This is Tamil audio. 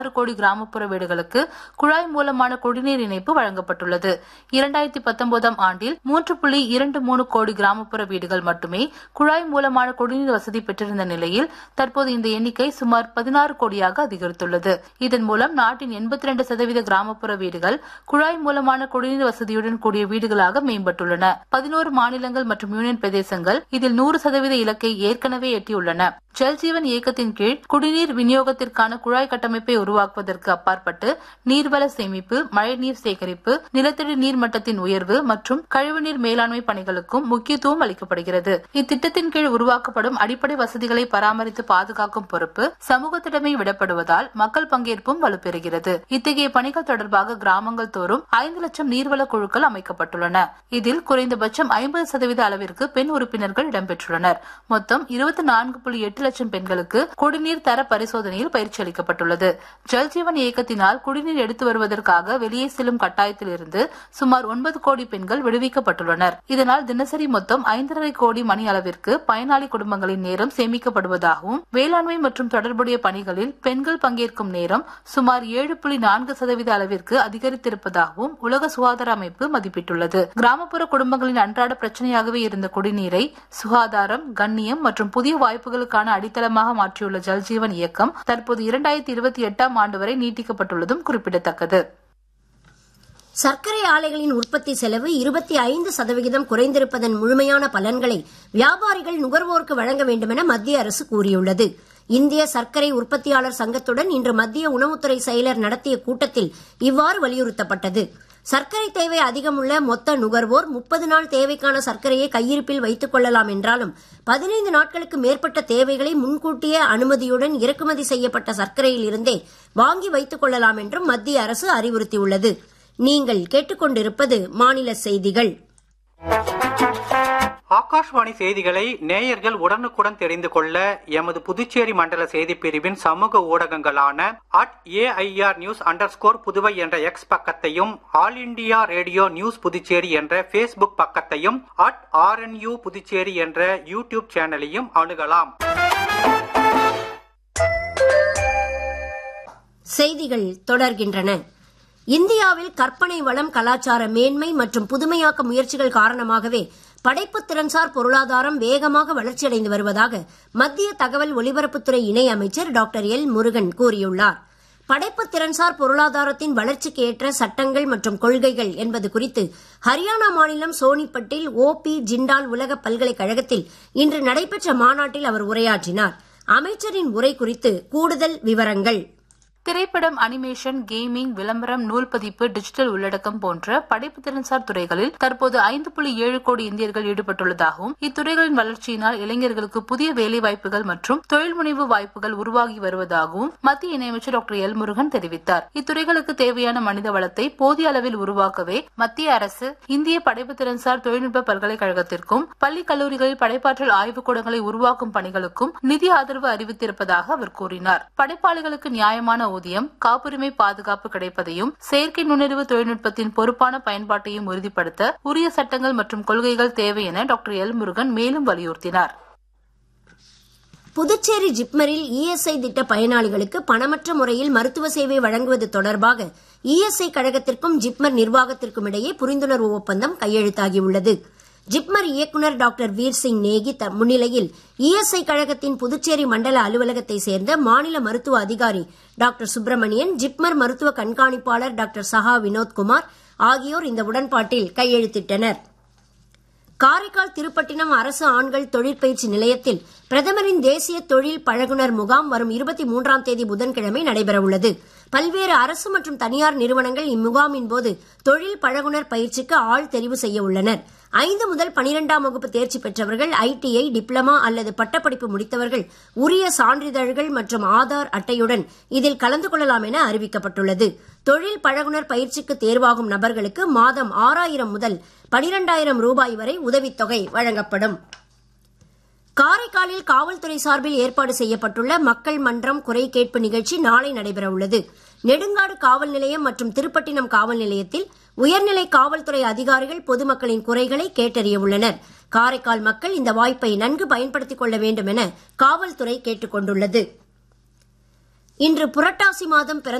கோடி கிராமப்புற வீடுகளுக்கு குழாய் மூலமான குடிநீர் இணைப்பு வழங்கப்பட்டுள்ளது இரண்டாயிரத்தி பத்தொன்பதாம் ஆண்டில் மூன்று புள்ளி இரண்டு மூணு கோடி கிராமப்புற வீடுகள் மட்டுமே குழாய் மூலமான குடிநீர் வசதி பெற்றிருந்த நிலையில் தற்போது இந்த எண்ணிக்கை சுமார் பதினாறு கோடியாக அதிகரித்துள்ளது இதன் மூலம் நாட்டின் எண்பத்தி ரெண்டு சதவீத கிராமப்புற வீடுகள் குழாய் மூலமான குடிநீர் வசதியுடன் கூடிய வீடுகளாக மேம்பட்டுள்ளன பதினோரு மாநிலங்கள் மற்றும் யூனியன் பிரதேசங்கள் இதில் நூறு சதவீத இலக்கை ஏற்கனவே எட்டியுள்ளன ஜல்ஜீவன் இயக்கத்தின் கீழ் குடிநீர் விநியோகத்திற்கான குழாய் கட்டமைப்பை உருவாக்குவதற்கு அப்பாற்பட்டு நீர்வள சேமிப்பு மழைநீர் சேகரிப்பு நிலத்தடி நீர் மட்டத்தின் உயர்வு மற்றும் கழிவுநீர் மேலாண்மை பணிகளுக்கும் முக்கியத்துவம் அளிக்கப்படுகிறது இத்திட்டத்தின் கீழ் உருவாக்கப்படும் அடிப்படை வசதிகளை பராமரித்து பாதுகாக்கும் பொறுப்பு சமூகத்திடமே விடப்படுவதால் மக்கள் பங்கேற்பும் வலுப்பெறுகிறது இத்தகைய பணிகள் தொடர்பாக கிராமங்கள் தோறும் ஐந்து லட்சம் நீர்வள குழுக்கள் அமைக்கப்பட்டுள்ளன இதில் குறைந்தபட்சம் ஐம்பது சதவீத அளவிற்கு பெண் உறுப்பினர்கள் இடம்பெற்றுள்ளனர் மொத்தம் இருபத்தி நான்கு புள்ளி எட்டு லட்சம் பெண்களுக்கு குடிநீர் தர பரிசோதனையில் பயிற்சி அளிக்கப்பட்டுள்ளது ஜல்ஜீவன் இயக்கத்தினால் குடிநீர் எடுத்து வருவதற்காக வெளியே செல்லும் கட்டாயத்தில் இருந்து சுமார் ஒன்பது கோடி பெண்கள் விடுவிக்கப்பட்டுள்ளனர் இதனால் தினசரி மொத்தம் ஐந்தரை கோடி மணி அளவிற்கு பயனாளி குடும்பங்களின் நேரம் சேமிக்கப்படுவதாகவும் வேளாண்மை மற்றும் தொடர்புடைய பணிகளில் பெண்கள் பங்கேற்கும் நேரம் சுமார் ஏழு புள்ளி நான்கு சதவீத அளவிற்கு அதிகரித்திருப்பதாகவும் உலக சுகாதார அமைப்பு மதிப்பிட்டுள்ளது கிராமப்புற குடும்பங்களின் அன்றாட பிரச்சனையாகவே இருந்த குடிநீரை சுகாதாரம் கண்ணியம் மற்றும் புதிய வாய்ப்புகளுக்கான அடித்தளமாக மாற்றியுள்ள ஜல்ஜீவன் இயக்கம் தற்போது இரண்டாயிரத்தி இருபத்தி எட்டாம் ஆண்டு வரை நீட்டிக்கப்பட்டுள்ளதும் குறிப்பிடத்தக்கது சர்க்கரை ஆலைகளின் உற்பத்தி செலவு இருபத்தி ஐந்து சதவிகிதம் குறைந்திருப்பதன் முழுமையான பலன்களை வியாபாரிகள் நுகர்வோருக்கு வழங்க வேண்டுமென மத்திய அரசு கூறியுள்ளது இந்திய சர்க்கரை உற்பத்தியாளர் சங்கத்துடன் இன்று மத்திய உணவுத்துறை செயலர் நடத்திய கூட்டத்தில் இவ்வாறு வலியுறுத்தப்பட்டது சர்க்கரை தேவை அதிகமுள்ள மொத்த நுகர்வோர் முப்பது நாள் தேவைக்கான சர்க்கரையை கையிருப்பில் வைத்துக் கொள்ளலாம் என்றாலும் பதினைந்து நாட்களுக்கு மேற்பட்ட தேவைகளை முன்கூட்டிய அனுமதியுடன் இறக்குமதி செய்யப்பட்ட சர்க்கரையில் இருந்தே வாங்கி வைத்துக் கொள்ளலாம் என்றும் மத்திய அரசு அறிவுறுத்தியுள்ளது நீங்கள் கேட்டுக்கொண்டிருப்பது மாநில செய்திகள் ஆகாஷ்வாணி செய்திகளை நேயர்கள் உடனுக்குடன் தெரிந்து கொள்ள எமது புதுச்சேரி மண்டல செய்தி பிரிவின் சமூக ஊடகங்களான at A I R news under Puduvai என்ற எக்ஸ் பக்கத்தையும் all India radio news Puducherry என்ற ஃபேஸ்புக் பக்கத்தையும் அட் ஆர்என்யூ புதுச்சேரி என்ற யூடியூப் சேனலையும் அணுகலாம் செய்திகள் தொடர்கின்றன இந்தியாவில் கற்பனை வளம் கலாச்சார மேன்மை மற்றும் புதுமையாக்க முயற்சிகள் காரணமாகவே படைப்பு திறன்சார் பொருளாதாரம் வேகமாக வளர்ச்சியடைந்து வருவதாக மத்திய தகவல் ஒலிபரப்புத்துறை இணை அமைச்சர் டாக்டர் எல் முருகன் கூறியுள்ளார் படைப்பு திறன்சார் பொருளாதாரத்தின் வளர்ச்சிக்கு ஏற்ற சட்டங்கள் மற்றும் கொள்கைகள் என்பது குறித்து ஹரியானா மாநிலம் சோனிப்பட்டில் ஓ பி ஜிண்டால் உலக பல்கலைக்கழகத்தில் இன்று நடைபெற்ற மாநாட்டில் அவர் உரையாற்றினார் அமைச்சரின் உரை குறித்து கூடுதல் விவரங்கள் திரைப்படம் அனிமேஷன் கேமிங் விளம்பரம் நூல் பதிப்பு டிஜிட்டல் உள்ளடக்கம் போன்ற படைப்பு திறன்சார் துறைகளில் தற்போது ஐந்து புள்ளி ஏழு கோடி இந்தியர்கள் ஈடுபட்டுள்ளதாகவும் இத்துறைகளின் வளர்ச்சியினால் இளைஞர்களுக்கு புதிய வேலை வாய்ப்புகள் மற்றும் தொழில் முனைவு வாய்ப்புகள் உருவாகி வருவதாகவும் மத்திய இணையமைச்சர் டாக்டர் எல் முருகன் தெரிவித்தார் இத்துறைகளுக்கு தேவையான மனித வளத்தை போதிய அளவில் உருவாக்கவே மத்திய அரசு இந்திய படைப்பு திறன்சார் தொழில்நுட்ப பல்கலைக்கழகத்திற்கும் பள்ளி கல்லூரிகளில் படைப்பாற்றல் ஆய்வுக்கூடங்களை உருவாக்கும் பணிகளுக்கும் நிதி ஆதரவு அறிவித்திருப்பதாக அவர் கூறினார் படைப்பாளிகளுக்கு நியாயமான ஊதியம் காப்புரிமை பாதுகாப்பு கிடைப்பதையும் செயற்கை நுண்ணறிவு தொழில்நுட்பத்தின் பொறுப்பான பயன்பாட்டையும் உறுதிப்படுத்த உரிய சட்டங்கள் மற்றும் கொள்கைகள் தேவை என டாக்டர் எல் முருகன் மேலும் வலியுறுத்தினார் புதுச்சேரி ஜிப்மரில் இஎஸ்ஐ திட்ட பயனாளிகளுக்கு பணமற்ற முறையில் மருத்துவ சேவை வழங்குவது தொடர்பாக இஎஸ்ஐ கழகத்திற்கும் ஜிப்மர் நிர்வாகத்திற்கும் இடையே புரிந்துணர்வு ஒப்பந்தம் கையெழுத்தாகியுள்ளது ஜிப்மர் இயக்குநர் டாக்டர் வீர் சிங் நேகி முன்னிலையில் இஎஸ்ஐ கழகத்தின் புதுச்சேரி மண்டல அலுவலகத்தை சேர்ந்த மாநில மருத்துவ அதிகாரி டாக்டர் சுப்பிரமணியன் ஜிப்மர் மருத்துவ கண்காணிப்பாளர் டாக்டர் சஹா வினோத்குமார் ஆகியோர் இந்த உடன்பாட்டில் கையெழுத்திட்டனர் காரைக்கால் திருப்பட்டினம் அரசு ஆண்கள் தொழிற்பயிற்சி நிலையத்தில் பிரதமரின் தேசிய தொழில் பழகுனர் முகாம் வரும் இருபத்தி மூன்றாம் தேதி புதன்கிழமை நடைபெறவுள்ளது பல்வேறு அரசு மற்றும் தனியார் நிறுவனங்கள் இம்முகாமின் போது தொழில் பழகுனர் பயிற்சிக்கு ஆள் தெரிவு செய்ய உள்ளனர் ஐந்து முதல் பனிரெண்டாம் வகுப்பு தேர்ச்சி பெற்றவர்கள் ஐடிஐ டிப்ளமா அல்லது பட்டப்படிப்பு முடித்தவர்கள் உரிய சான்றிதழ்கள் மற்றும் ஆதார் அட்டையுடன் இதில் கலந்து கொள்ளலாம் என அறிவிக்கப்பட்டுள்ளது தொழில் பழகுனர் பயிற்சிக்கு தேர்வாகும் நபர்களுக்கு மாதம் ஆறாயிரம் முதல் பனிரெண்டாயிரம் ரூபாய் வரை உதவித்தொகை வழங்கப்படும் காரைக்காலில் காவல்துறை சார்பில் ஏற்பாடு செய்யப்பட்டுள்ள மக்கள் மன்றம் குறை கேட்பு நிகழ்ச்சி நாளை நடைபெற உள்ளது நெடுங்காடு காவல் நிலையம் மற்றும் திருப்பட்டினம் காவல் நிலையத்தில் உயர்நிலை காவல்துறை அதிகாரிகள் பொதுமக்களின் குறைகளை கேட்டறிய உள்ளனர் காரைக்கால் மக்கள் இந்த வாய்ப்பை நன்கு பயன்படுத்திக் கொள்ள வேண்டும் என காவல்துறை கேட்டுக் கொண்டுள்ளது இன்று புரட்டாசி மாதம் பிறந்த